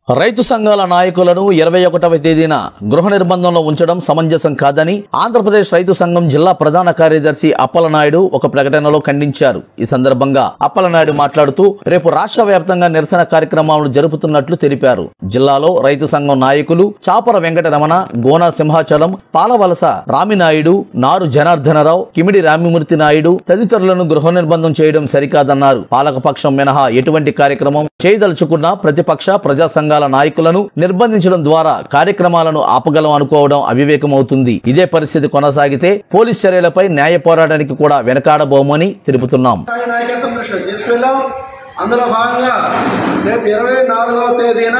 రైతు సంఘాల నాయకులను ఇరవై ఒకటవ తేదీన గృహ నిర్బంధంలో ఉంచడం సమంజసం కాదని ఆంధ్రప్రదేశ్ రైతు సంఘం జిల్లా ప్రధాన కార్యదర్శి అప్పలనాయుడు ఒక ప్రకటనలో ఖండించారు ఈ సందర్భంగా అప్పలనాయుడు మాట్లాడుతూ రేపు రాష్ట్ర వ్యాప్తంగా నిరసన కార్యక్రమాలను జరుపుతున్నట్లు తెలిపారు జిల్లాలో రైతు సంఘం నాయకులు చాపర వెంకటరమణ గోనా సింహాచలం పాలవలస రామినాయుడు నారు జనార్దనరావు కిమిడి రామిమూర్తి నాయుడు తదితరులను గృహ నిర్బంధం చేయడం సరికాదన్నారు పాలకపక్షం మినహా ఎటువంటి కార్యక్రమం చేయదలుచుకున్న ప్రతిపక్ష ప్రజా సంఘాల నాయకులను నిర్బంధించడం ద్వారా కార్యక్రమాలను ఆపగలం అనుకోవడం అవివేకం అవుతుంది ఇదే పరిస్థితి కొనసాగితే పోలీస్ చర్యలపై న్యాయ పోరాటానికి కూడా వెనకాడబోమని తెలుపుతున్నాం స్థాయి నాయకత్వం దృష్టిలో తీసుకెళ్ళాం అందులో భాగంగా రేపు ఇరవై నాలుగవ తేదీన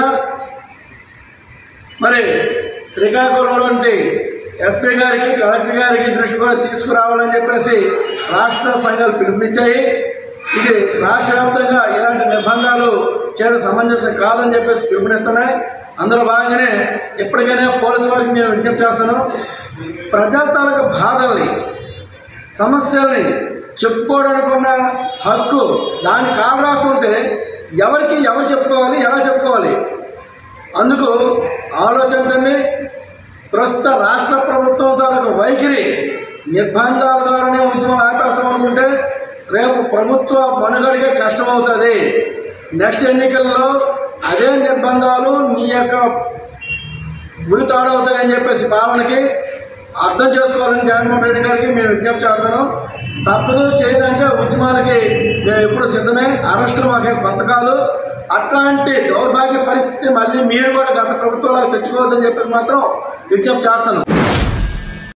మరి శ్రీకాకుళం నుండి ఎస్పీ గారికి కలెక్టర్ గారికి దృష్టి కూడా తీసుకురావాలని చెప్పేసి రాష్ట్ర సంఘాలు పిలుపునిచ్చాయి ఇది రాష్ట్ర వ్యాప్తంగా ఇలాంటి నిర్బంధాలు చేయడం సమంజసం కాదని చెప్పేసి పిలుపునిస్తున్నాయి అందులో భాగంగానే ఎప్పటికైనా పోలీసు వారికి మేము విజ్ఞప్తి చేస్తున్నాం ప్రజల తాలూకు బాధల్ని సమస్యల్ని చెప్పుకోవడానికి ఉన్న హక్కు దాని కాలు రాస్తుంటే ఎవరికి ఎవరు చెప్పుకోవాలి ఎలా చెప్పుకోవాలి అందుకు ఆలోచించండి ప్రస్తుత రాష్ట్ర ప్రభుత్వం తాలూకు వైఖరి నిర్బంధాల ద్వారానే ఉద్యమాలు ఆపేస్తాం అనుకుంటే రేపు ప్రభుత్వ మనుగడికే కష్టమవుతుంది నెక్స్ట్ ఎన్నికల్లో అదే నిర్బంధాలు నీ యొక్క గుడి తాడవుతాయని చెప్పేసి పాలనకి అర్థం చేసుకోవాలని జగన్మోహన్ రెడ్డి గారికి మేము విజ్ఞప్తి చేస్తాను తప్పదు చేయదంటే ఉద్యమాలకి మేము ఎప్పుడు సిద్ధమే అరెస్టులు మాకేం కొత్త కాదు అట్లాంటి దౌర్భాగ్య పరిస్థితి మళ్ళీ మీరు కూడా గత ప్రభుత్వాలకు తెచ్చుకోవద్దని చెప్పేసి మాత్రం విజ్ఞప్తి చేస్తాను